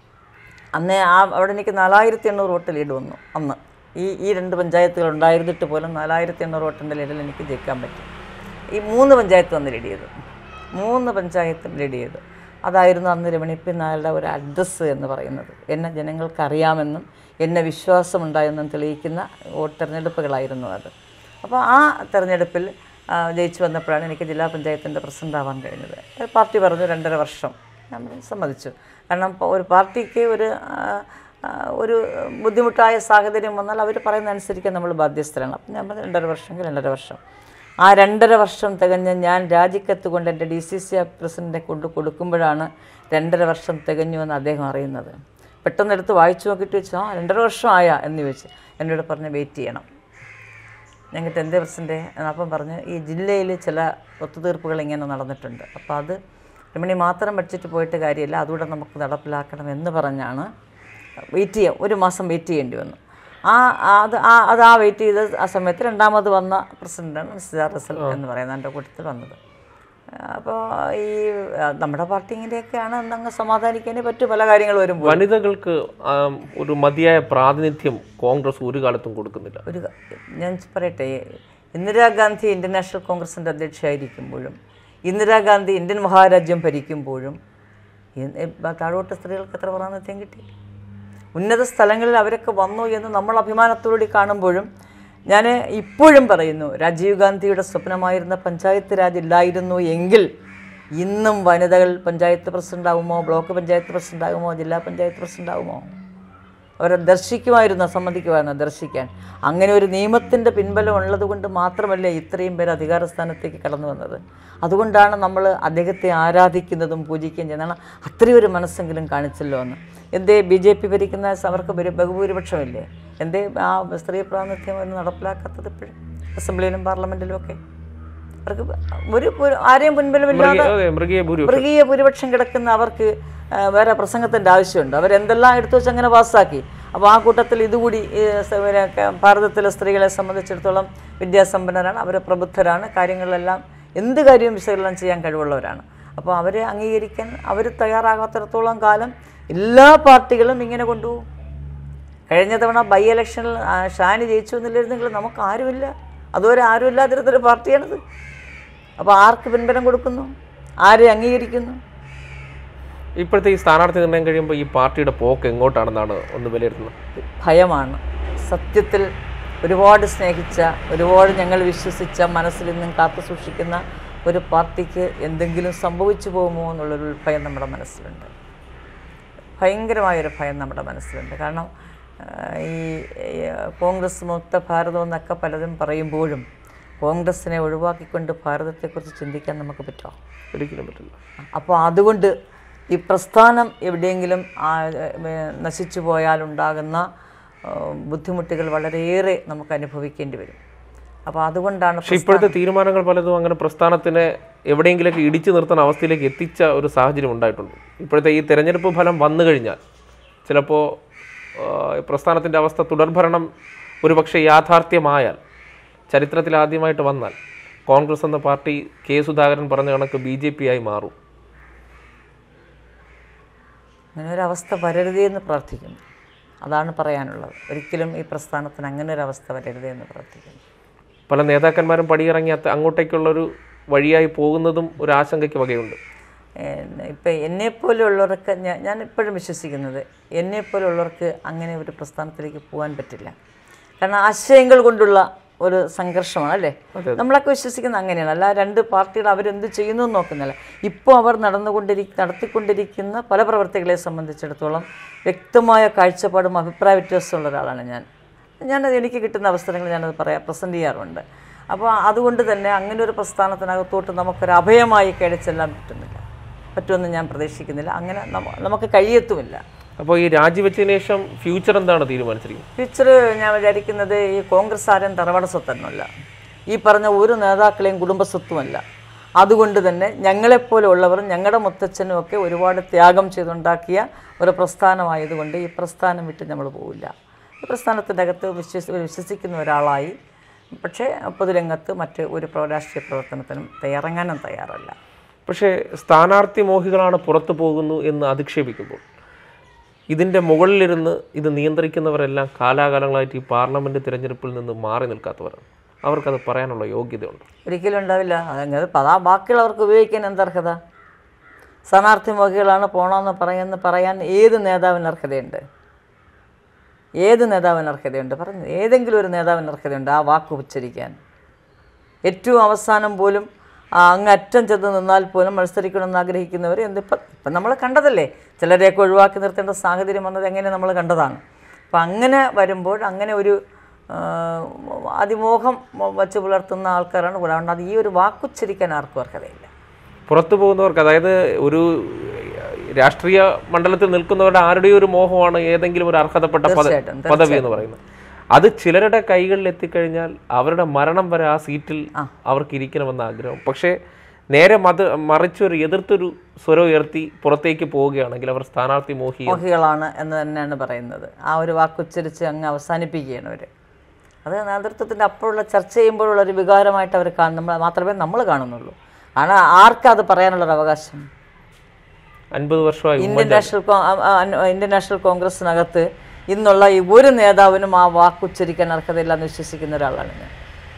അന്നേ ആ അവിടെ എനിക്ക് നാലായിരത്തി എണ്ണൂറ് വോട്ട് ലീഡ് വന്നു അന്ന് ഈ ഈ രണ്ട് പഞ്ചായത്തുകൾ ഉണ്ടായിരുന്നിട്ട് പോലും നാലായിരത്തി എണ്ണൂറ് വോട്ടിൻ്റെ ലീഡിൽ എനിക്ക് ജയിക്കാൻ പറ്റി ഈ മൂന്ന് പഞ്ചായത്ത് വന്ന് ലീഡ് ചെയ്തു മൂന്ന് പഞ്ചായത്തും ലീഡ് ചെയ്തു അതായിരുന്നു അന്ന് രമണിപ്പി നായരുടെ ഒരു അഡ്രസ്സ് എന്ന് പറയുന്നത് എന്നെ ജനങ്ങൾക്ക് അറിയാമെന്നും എന്നെ വിശ്വാസമുണ്ടായെന്നും തെളിയിക്കുന്ന വോട്ട് തെരഞ്ഞെടുപ്പുകളായിരുന്നു അത് അപ്പോൾ ആ തെരഞ്ഞെടുപ്പിൽ ആ, ജയിച്ചു വന്നപ്പോഴാണ് എനിക്ക് ജില്ലാ പഞ്ചായത്തിൻ്റെ പ്രസിഡന്റ് ആവാൻ കഴിഞ്ഞത് അത് പാർട്ടി പറഞ്ഞു രണ്ടര വർഷം ഞാൻ പറഞ്ഞു, സമ്മതിച്ചു കാരണം ഇപ്പോൾ ഒരു പാർട്ടിക്ക് ഒരു ആ, ആ, ഒരു ബുദ്ധിമുട്ടായ സാഹചര്യം വന്നാൽ അവർ പറയുന്ന അനുസരിക്കാൻ നമ്മൾ ബാധ്യസ്ഥരാണ് അപ്പം ഞാൻ പറഞ്ഞു രണ്ടര വർഷമെങ്കിൽ രണ്ടര വർഷം ആ രണ്ടര വർഷം തികഞ്ഞ് ഞാൻ രാജിക്കത്ത് കൊണ്ട് എൻ്റെ ഡി സി സി പ്രസിഡൻറ്റിനെ കൊണ്ട് കൊടുക്കുമ്പോഴാണ് രണ്ടര വർഷം തികഞ്ഞു എന്ന് അദ്ദേഹം അറിയുന്നത് പെട്ടെന്ന് എടുത്ത് വായിച്ചു നോക്കിയിട്ട് വെച്ചു ആ രണ്ടര വർഷം ആയാ എന്ന് ചോദിച്ചു എന്നോട് പറഞ്ഞ് വെയിറ്റ് ചെയ്യണം ഞങ്ങൾക്ക് എന്തേ പ്രസിഡൻ്റെ അപ്പം പറഞ്ഞ് ഈ ജില്ലയിൽ ചില ഒത്തുതീർപ്പുകൾ ഇങ്ങനെ നടന്നിട്ടുണ്ട് അപ്പോൾ അത് രമണി മാത്രം പഠിച്ചിട്ട് പോയിട്ട് കാര്യമില്ല അതുകൂടെ നമുക്ക് നടപ്പിലാക്കണം എന്ന് പറഞ്ഞാണ് വെയിറ്റ് ചെയ്യാം ഒരു മാസം വെയിറ്റ് ചെയ്യേണ്ടി വന്നു ആ ആ, അത് ആ അത് ആ വെയിറ്റ് ചെയ്ത ആ സമയത്ത് രണ്ടാമത് വന്ന പ്രസിഡൻ്റാണ് സിജാർ റസൽ എന്ന് പറയുന്ന എൻ്റെ കൂട്ടത്തിൽ വന്നത് അപ്പോൾ ഈ ആ, നമ്മുടെ പാർട്ടി ഇങ്ങനെയൊക്കെയാണ് എന്നങ്ങ് സമാധാനിക്കാനേ പറ്റൂ പല കാര്യങ്ങൾ വരുമ്പോൾ വനിതകൾക്ക് ആം, ഒരു മതിയായ പ്രാതിനിധ്യം കോൺഗ്രസ് ഒരു കാലത്തും കൊടുക്കുന്നില്ല ഒരു ക- ഞാൻ പറയട്ടെ ഇന്ദിരാഗാന്ധി ഇന്ത്യൻ നാഷണൽ കോൺഗ്രസിൻ്റെ അധ്യക്ഷയായിരിക്കുമ്പോഴും ഇന്ദിരാഗാന്ധി ഇന്ത്യൻ മഹാരാജ്യം ഭരിക്കുമ്പോഴും ഇ- ഇ- താഴോട്ട് സ്ത്രീകൾക്ക് എത്ര പ്രാതിനിധ്യം കിട്ടി ഉന്നത സ്ഥലങ്ങളിൽ അവരൊക്കെ വന്നു എന്ന് നമ്മൾ അഭിമാനത്തോടുകൂടി കാണുമ്പോഴും ഞാൻ ഇപ്പോഴും പറയുന്നു രാജീവ് ഗാന്ധിയുടെ സ്വപ്നമായിരുന്ന പഞ്ചായത്ത് രാജ് ഇല്ലായിരുന്നു എങ്കിൽ ഇന്നും വനിതകൾ പഞ്ചായത്ത് പ്രസിഡന്റ് ആകുമോ ബ്ലോക്ക് പഞ്ചായത്ത് പ്രസിഡന്റ് ആകുമോ ജില്ലാ പഞ്ചായത്ത് പ്രസിഡന്റ് ആകുമോ അവരെ ദർശിക്കുമായിരുന്നു സമ്മതിക്കുമായിരുന്നു ദർശിക്കാൻ അങ്ങനെ ഒരു നിയമത്തിൻ്റെ പിൻബലം ഉള്ളത് കൊണ്ട് മാത്രമല്ലേ ഇത്രയും പേര് അധികാര സ്ഥാനത്തേക്ക് കടന്നു വന്നത് അതുകൊണ്ടാണ് നമ്മൾ അദ്ദേഹത്തെ ആരാധിക്കുന്നതും പൂജിക്കുകയും ചെയ്യുന്നത് കാരണം അത്രയും ഒരു മനസ്സെങ്കിലും കാണിച്ചല്ലോ എന്ന് എന്തേ ബി ജെ പി ഭരിക്കുന്ന അവർക്ക് ബഹു- ബഹുഭൂരിപക്ഷമില്ലേ എന്തേ ആ സ്ത്രീ പ്രാതിനിധ്യം അവർ നടപ്പിലാക്കാത്തത് ഇപ്പോഴും അസംബ്ലിയിലും പാർലമെൻറ്റിലും ഒക്കെ അവർക്ക് ഒരു ഒരു- ആരെയും പിൻബലമില്ലാതെ അതെ മൃഗീയ ഭൂരിപക്ഷം മൃഗീയ ഭൂരിപക്ഷം കിടക്കുന്ന അവർക്ക് ആ, വേറെ പ്രസംഗത്തിൻ്റെ ആവശ്യമുണ്ട് അവരെന്തെല്ലാം എടുത്തു വെച്ച് അങ്ങനെ പാസ്സാക്കി അപ്പോൾ ആ കൂട്ടത്തിൽ ഇതുകൂടി ഈ സ- പിന്നെ ക- ഭാരതത്തിലെ സ്ത്രീകളെ സംബന്ധിച്ചിടത്തോളം വിദ്യാസമ്പന്നരാണ് അവർ പ്രബുദ്ധരാണ് കാര്യങ്ങളിലെല്ലാം എന്ത് കാര്യവും വിശകലനം ചെയ്യാൻ കഴിവുള്ളവരാണ് അപ്പോൾ അവരെ അംഗീകരിക്കാൻ അവർ തയ്യാറാകാത്തിടത്തോളം കാലം എല്ലാ പാർട്ടികളും ഇങ്ങനെ കൊണ്ടുപോകും കഴിഞ്ഞ തവണ ബൈ ഇലക്ഷനിൽ ആ, ഷാനി ജയിച്ചു എന്നില്ലായിരുന്നെങ്കിൽ നമുക്ക് ആരുമില്ല അതുവരെ ആരുമില്ലാതിരുന്നൊരു പാർട്ടിയാണിത് അപ്പോൾ ആർക്ക് പിൻബലം കൊടുക്കുന്നു ആരെ അംഗീകരിക്കുന്നു ഇപ്പോഴത്തെ ഈ സ്ഥാനാർത്ഥി നിർണ്ണയം കഴിയുമ്പോൾ ഈ പാർട്ടിയുടെ പോക്ക് എങ്ങോട്ടാണെന്നാണ് ഒന്ന് വിലയിരുത്തുന്നത് ഭയമാണ് സത്യത്തിൽ ഒരുപാട് സ്നേഹിച്ച ഒരുപാട് ഞങ്ങൾ വിശ്വസിച്ച മനസ്സിൽ നിന്നും കാത്തു സൂക്ഷിക്കുന്ന ഒരു പാർട്ടിക്ക് എന്തെങ്കിലും സംഭവിച്ചു പോകുമോ എന്നുള്ളൊരു ഭയം നമ്മുടെ മനസ്സിലുണ്ട് ഭയങ്കരമായൊരു ഭയം നമ്മുടെ മനസ്സിലുണ്ട് കാരണം ആ, ഈ ഈ, കോൺഗ്രസ് മുക്ത ഭാരതം എന്നൊക്കെ പലരും പറയുമ്പോഴും കോൺഗ്രസിനെ ഒഴിവാക്കിക്കൊണ്ട് ഭാരതത്തെക്കുറിച്ച് ചിന്തിക്കാൻ നമുക്ക് പറ്റുമോ ഒരിക്കലും പറ്റില്ല അപ്പോൾ അതുകൊണ്ട് ഈ പ്രസ്ഥാനം എവിടെയെങ്കിലും ആ, ഏ, നശിച്ചു പോയാൽ ഉണ്ടാകുന്ന ആ, ബുദ്ധിമുട്ടുകൾ വളരെയേറെ നമുക്ക് അനുഭവിക്കേണ്ടി വരും അപ്പോൾ അതുകൊണ്ടാണ് പക്ഷെ ഇപ്പോഴത്തെ തീരുമാനങ്ങൾ പലതും അങ്ങനെ പ്രസ്ഥാനത്തിനെ എവിടെയെങ്കിലൊക്കെ ഇടിച്ചു നിർത്തുന്ന അവസ്ഥയിലേക്ക് എത്തിച്ച ഒരു സാഹചര്യം ഉണ്ടായിട്ടുണ്ട് ഇപ്പോഴത്തെ ഈ തെരഞ്ഞെടുപ്പ് ഫലം വന്നു കഴിഞ്ഞാൽ ചിലപ്പോൾ പ്രസ്ഥാനത്തിൻ്റെ അവസ്ഥ തുടർഭരണം ഒരുപക്ഷെ യാഥാർത്ഥ്യമായാൽ ചരിത്രത്തിൽ ആദ്യമായിട്ട് വന്നാൽ കോൺഗ്രസ് എന്ന പാർട്ടി കെ സുധാകരൻ പറഞ്ഞ കണക്ക് ബി ജെ പി ആയി മാറും അങ്ങനെ ഒരു അവസ്ഥ വരരുതേ എന്ന് പ്രാർത്ഥിക്കുന്നു അതാണ് പറയാനുള്ളത് ഒരിക്കലും ഈ പ്രസ്ഥാനത്തിന് അങ്ങനെ ഒരു അവസ്ഥ വരരുതേ എന്ന് പ്രാർത്ഥിക്കുന്നു പല നേതാക്കന്മാരും പടിയിറങ്ങി അത്ത- അങ്ങോട്ടേക്കുള്ളൊരു വഴിയായി പോകുന്നതും ഒരു ആശങ്കയ്ക്ക് വകയുണ്ട് ഇപ്പം എന്നെപ്പോലുള്ളവർക്ക് ഞാൻ ഞാൻ ഇപ്പോഴും വിശ്വസിക്കുന്നത് എന്നെപ്പോലുള്ളവർക്ക് അങ്ങനെ ഒരു പ്രസ്ഥാനത്തിലേക്ക് പോകാൻ പറ്റില്ല കാരണം ആശയങ്ങൾ കൊണ്ടുള്ള ഒരു സംഘർഷമാണ് അല്ലേ നമ്മളൊക്കെ വിശ്വസിക്കുന്നത് അങ്ങനെയാണ് അല്ല രണ്ട് പാർട്ടികൾ അവരെന്ത് ചെയ്യുന്നു എന്ന് നോക്കുന്നില്ല ഇപ്പോൾ അവർ നടന്നുകൊണ്ടിരി നടത്തിക്കൊണ്ടിരിക്കുന്ന പല പ്രവർത്തികളെ സംബന്ധിച്ചിടത്തോളം വ്യക്തമായ കാഴ്ചപ്പാടും അഭിപ്രായ വ്യത്യാസമുള്ള ഒരാളാണ് ഞാൻ ഞാനത് എനിക്ക് കിട്ടുന്ന അവസരങ്ങൾ ഞാനത് പറയാം പ്രസൻറ്റ് ചെയ്യാറുണ്ട് അപ്പോൾ അതുകൊണ്ട് തന്നെ അങ്ങനെ ഒരു പ്രസ്ഥാനത്തിനകത്തോട്ട് നമുക്കൊരു അഭയമായി കയറി ചെല്ലാൻ പറ്റുന്നില്ല പറ്റുമെന്ന് ഞാൻ പ്രതീക്ഷിക്കുന്നില്ല അങ്ങനെ നമ്മ- നമുക്ക് കഴിയത്തുമില്ല അപ്പോൾ ഈ രാജിവെച്ചതിന് ശേഷം ഫ്യൂച്ചർ എന്താണ് തീരുമാനിച്ചിരിക്കുന്നത് ഫ്യൂച്ചർ ഞാൻ വിചാരിക്കുന്നത് ഈ കോൺഗ്രസ് ആരും തറവാട് സ്വത്തൊന്നുമല്ല ഈ പറഞ്ഞ ഒരു നേതാക്കളെയും കുടുംബ സ്വത്തുമല്ല അതുകൊണ്ട് തന്നെ ഞങ്ങളെപ്പോലെ ഉള്ളവരും ഞങ്ങളുടെ മുത്തച്ഛനും ഒക്കെ ഒരുപാട് ത്യാഗം ചെയ്തുണ്ടാക്കിയ ഒരു പ്രസ്ഥാനമായതുകൊണ്ട് ഈ പ്രസ്ഥാനം വിട്ട് നമ്മൾ പോവില്ല ഈ പ്രസ്ഥാനത്തിൻ്റെ അകത്ത് വിശ്വസി വിശ്വസിക്കുന്ന ഒരാളായി പക്ഷേ പൊതുരംഗത്ത് മറ്റ് ഒരു പ്ര- രാഷ്ട്രീയ പ്രവർത്തനത്തിനും ഇറങ്ങാനും തയ്യാറല്ല പക്ഷേ സ്ഥാനാർത്ഥി മോഹികളാണ് പുറത്തു പോകുന്നു എന്ന് അധിക്ഷേപിക്കുമ്പോൾ ഇതിൻ്റെ മുകളിലിരുന്ന് ഇത് നിയന്ത്രിക്കുന്നവരെല്ലാം കാലാകാലങ്ങളായിട്ട് ഈ പാർലമെൻറ്റ് തിരഞ്ഞെടുപ്പിൽ നിന്ന് മാറി നിൽക്കാത്തവരാണ് അവർക്കത് പറയാനുള്ള യോഗ്യതയുണ്ട് ഒരിക്കലും ഉണ്ടാവില്ല അതങ്ങനെ പതാ ബാക്കിയുള്ളവർക്ക് ഉപയോഗിക്കാൻ എന്തർഹത സ്ഥാനാർത്ഥി മുഖികളാണ് പോകണമെന്ന് പറയുന്ന പറയാൻ ഏത് നേതാവിന് അർഹതയുണ്ട് ഏത് നേതാവിന് അർഹതയുണ്ട് പറഞ്ഞു ഏതെങ്കിലും ഒരു നേതാവിന് അർഹതയുണ്ട് ആ വാക്ക് ഉച്ചരിക്കാൻ ഏറ്റവും അവസാനം പോലും ആ അങ്ങ് അറ്റം ചെന്ന് നിന്നാൽ പോലും മത്സരിക്കണമെന്ന് ആഗ്രഹിക്കുന്നവർ എന്തിപ്പം ഇപ്പം നമ്മൾ കണ്ടതല്ലേ ചിലരെയൊക്കെ ഒഴിവാക്കി നിർത്തേണ്ട സാഹചര്യം വന്നത് എങ്ങനെ നമ്മൾ കണ്ടതാണ് അപ്പം അങ്ങനെ വരുമ്പോൾ അങ്ങനെ ഒരു ആ, അതിമോഹം വച്ച് പുലർത്തുന്ന ആൾക്കാരാണ് കൂടെ അതുകൊണ്ട് അത് ഈ ഒരു വാക്കുച്ചരിക്കാൻ ആർക്കും അർഹതയില്ല പുറത്തു പോകുന്നവർക്ക് അതായത് ഒരു രാഷ്ട്രീയ മണ്ഡലത്തിൽ നിൽക്കുന്നവരുടെ ആരുടെയും ഒരു മോഹമാണ് ഏതെങ്കിലും ഒരു അർഹതപ്പെട്ട പദ- തീർച്ചയായിട്ടും, പദവി എന്ന് പറയുന്നത് അത് ചിലരുടെ കൈകളിൽ എത്തിക്കഴിഞ്ഞാൽ അവരുടെ മരണം വരെ ആ സീറ്റിൽ അവർക്ക് ഇരിക്കണമെന്ന ആഗ്രഹം പക്ഷേ നേരെ മത മറിച്ചൊരു എതിർത്തൊരു സ്വരം ഉയർത്തി പുറത്തേക്ക് പോവുകയാണെങ്കിൽ അവർ സ്ഥാനാർത്ഥി മോഹി മോഹികളാണ് എന്ന് തന്നെയാണ് പറയുന്നത് ആ ഒരു വാക്കുച്ചരിച്ച് അങ്ങ് അവസാനിപ്പിക്കുകയാണ് അവർ അത് നേതൃത്വത്തിൻ്റെ അപ്പോഴുള്ള ചർച്ച ചെയ്യുമ്പോഴുള്ള ഒരു വികാരമായിട്ട് അവർ കാണും നമ്മൾ മാത്രമേ നമ്മൾ കാണുന്നുള്ളൂ കാരണം ആർക്കാ അത് പറയാനുള്ളൊരു അവകാശം അൻപത് വർഷമായി ഇന്ത്യൻ നാഷണൽ കോ- ആ, ആ, ആ, ഇന്ത്യൻ നാഷണൽ കോൺഗ്രസിനകത്ത് ഇന്നുള്ള ഈ ഒരു നേതാവിനും ആ വാക്കുച്ചരിക്കാൻ അർഹതയില്ല എന്ന് വിശ്വസിക്കുന്ന ഒരാളാണ് ഞാൻ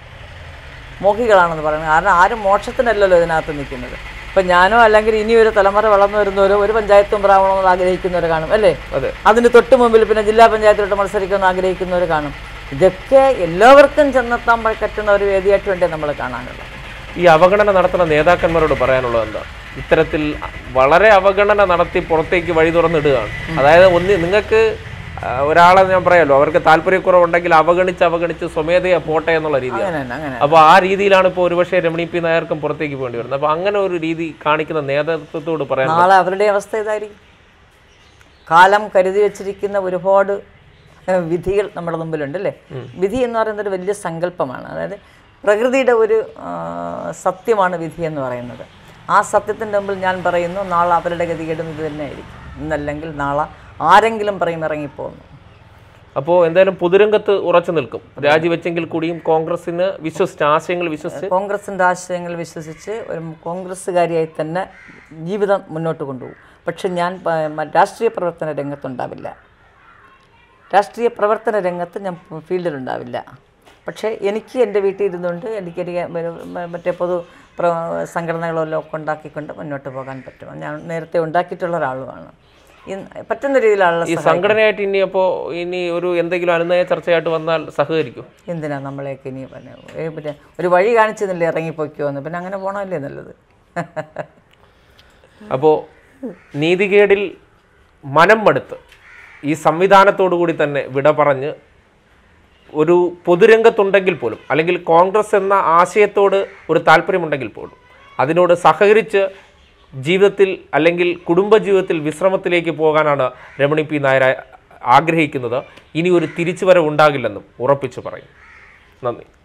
മോഹികളാണെന്ന് പറയുന്നത് കാരണം ആരും മോക്ഷത്തിനല്ലല്ലോ ഇതിനകത്ത് നിൽക്കുന്നത് ഇപ്പം ഞാനോ അല്ലെങ്കിൽ ഇനി ഒരു തലമുറ വളർന്നു വരുന്നവരോ ഒരു പഞ്ചായത്ത് മെമ്പറാവണമെന്ന് ആഗ്രഹിക്കുന്നവർ കാണും അല്ലേ അതെ അതിന് തൊട്ട് മുമ്പിൽ പിന്നെ ജില്ലാ പഞ്ചായത്തിലോട്ട് മത്സരിക്കുമെന്ന് ആഗ്രഹിക്കുന്നവർ കാണും ഇതൊക്കെ എല്ലാവർക്കും ചെന്നെത്താൻ പറ്റുന്ന ഒരു വേദിയായിട്ട് വേണ്ടേ നമ്മൾ കാണാനുള്ളത് ഈ അവഗണന നടത്തുന്ന നേതാക്കന്മാരോട് പറയാനുള്ളത് എന്താ ഇത്തരത്തിൽ വളരെ അവഗണന നടത്തി പുറത്തേക്ക് വഴി തുറന്നിടുകയാണ് അതായത് ഒന്ന് നിങ്ങൾക്ക് ആ, ഒരാളെ ഞാൻ പറയാലോ അവർക്ക് താല്പര്യക്കുറവുണ്ടെങ്കിൽ അവഗണിച്ച് അവഗണിച്ച് സ്വമേധയാ പോട്ടെ എന്നുള്ള രീതിയാണ് അങ്ങനെ തന്നെ അങ്ങനെ അപ്പോൾ ആ രീതിയിലാണ് ഇപ്പോൾ ഒരുപക്ഷെ രമണി പി നായർക്കും പുറത്തേക്ക് പോകേണ്ടി വരുന്നത് അപ്പോൾ അങ്ങനെ ഒരു രീതി കാണിക്കുന്ന നേതൃത്വത്തോട് പറയാൻ നാളെ അവരുടെ അവസ്ഥ ഇതായിരിക്കും കാലം കരുതി വച്ചിരിക്കുന്ന ഒരുപാട് ഏഹ്, വിധികൾ നമ്മുടെ മുമ്പിലുണ്ട് അല്ലേ വിധി എന്ന് പറയുന്നത് ഒരു വലിയ സങ്കല്പമാണ് അതായത് പ്രകൃതിയുടെ ഒരു ആ, സത്യമാണ് വിധി എന്ന് പറയുന്നത് ആ സത്യത്തിൻ്റെ മുമ്പിൽ ഞാൻ പറയുന്നു നാളെ അവരുടെ ഗതികേടും ഇത് തന്നെയായിരിക്കും ഇന്നല്ലെങ്കിൽ നാളെ ആരെങ്കിലും പറയും ഇറങ്ങിപ്പോകുന്നു അപ്പോൾ എന്തായാലും പൊതുരംഗത്ത് ഉറച്ചു നിൽക്കും രാജിവെച്ചെങ്കിൽ കൂടിയും കോൺഗ്രസിന് വിശ്വസിച്ച് ആശയങ്ങൾ വിശ്വസിച്ച് കോൺഗ്രസിൻ്റെ ആശയങ്ങൾ വിശ്വസിച്ച് ഒരു കോൺഗ്രസ്സുകാരിയായി തന്നെ ജീവിതം മുന്നോട്ട് കൊണ്ടുപോകും പക്ഷെ ഞാൻ പ- മ- രാഷ്ട്രീയ പ്രവർത്തന രംഗത്തുണ്ടാവില്ല രാഷ്ട്രീയ പ്രവർത്തന രംഗത്ത് ഞാൻ ഫീൽഡിലുണ്ടാവില്ല പക്ഷേ എനിക്ക് എൻ്റെ വീട്ടിൽ ഇരുന്നുകൊണ്ട് എനിക്ക് എനിക്ക് മ- മറ്റേ പൊതു പ്ര സംഘടനകളോ എല്ലാം ഒക്കെ ഉണ്ടാക്കിക്കൊണ്ട് മുന്നോട്ട് പോകാൻ പറ്റും ഞാൻ നേരത്തെ ഉണ്ടാക്കിയിട്ടുള്ള ഒരാളുമാണ് ഇന്ന് പറ്റുന്ന രീതിയിലുള്ള ഈ സംഘടനയായിട്ട് ഇനി അപ്പോൾ ഇനി ഒരു എന്തെങ്കിലും അനുനയ ചർച്ചയായിട്ട് വന്നാൽ സഹകരിക്കും എന്തിനാ നമ്മളെയൊക്കെ ഇനി പിന്നെ ഏ, പിന്നെ ഒരു വഴി കാണിച്ചെന്നില്ലേ ഇറങ്ങിപ്പോയിക്കോന്ന് പിന്നെ അങ്ങനെ പോകണമല്ലേ നല്ലത് അപ്പോൾ നീതികേടിൽ മനം മടുത്ത് ഈ സംവിധാനത്തോടു കൂടി തന്നെ വിട പറഞ്ഞ് ഒരു പൊതുരംഗത്തുണ്ടെങ്കിൽ പോലും അല്ലെങ്കിൽ കോൺഗ്രസ് എന്ന ആശയത്തോട് ഒരു താല്പര്യമുണ്ടെങ്കിൽ പോലും അതിനോട് സഹകരിച്ച് ജീവിതത്തിൽ അല്ലെങ്കിൽ കുടുംബജീവിതത്തിൽ വിശ്രമത്തിലേക്ക് പോകാനാണ് രമണി പി നായർ ആഗ്രഹിക്കുന്നത് ഇനി ഒരു തിരിച്ചുവരവ് ഉണ്ടാകില്ലെന്നും ഉറപ്പിച്ചു പറയും നന്ദി